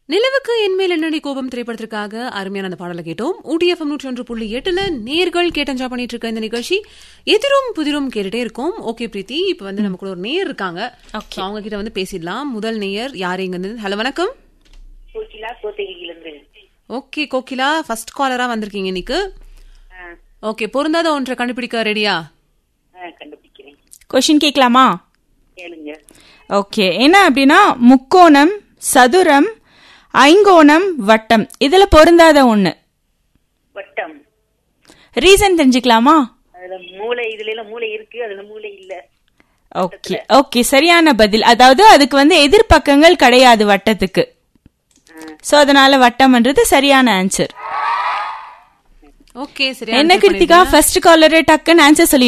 நிலவுக்கு என்மேல் என்னடி கோபம் திரைப்படத்திற்காக அருமையான அந்த பாடலை கேட்டோம் ஊட்டிஎஃப்எம் நூற்றி ஒன்று புள்ளி எட்டுல நேர்கள் கேட்டஞ்சா பண்ணிட்டு இருக்க இந்த நிகழ்ச்சி எதிரும் புதிரும் கேட்டுட்டே இருக்கோம் ஓகே பிரீத்தி இப்ப வந்து நமக்கு ஒரு நேயர் இருக்காங்க Okay. So, அவங்க கிட்ட வந்து பேசிடலாம் முதல் நேயர் யார் எங்க இருந்து ஹலோ வணக்கம் கோகிலா கோத்தகிரியிலிருந்து ஓகே கோகிலா ஃபர்ஸ்ட் காலரா வந்திருக்கீங்க இன்னைக்கு ஆ, ஓகே பொருந்தாத ஒன்றை கண்டுபிடிக்க ரெடியா ஆ, கண்டுபிடிக்கிறேன் கொஷின் கேட்கலாமா கேளுங்க ஓகே என்ன அப்படின்னா முக்கோணம் சதுரம் ஐங்கோணம் வட்டம் இதுல பொருந்தாத ஒண்ணு வட்டம் ரீசன் தெரிஞ்சுக்கலாமா அதுல மூளை இதுல எல்லாம் மூளை இருக்கு அதுல மூளை இல்ல ஓகே ஓகே சரியான பதில் அதாவது அதுக்கு வந்து எதிர்பக்கங்கள் கிடையாது வட்டத்துக்கு சோ அதனால வட்டம்ன்றது சரியான ஆன்சர் ஓகே சரி என்ன கிருத்திகா ஃபர்ஸ்ட் காலரே டக்குன்னு ஆன்சர் சொல்லி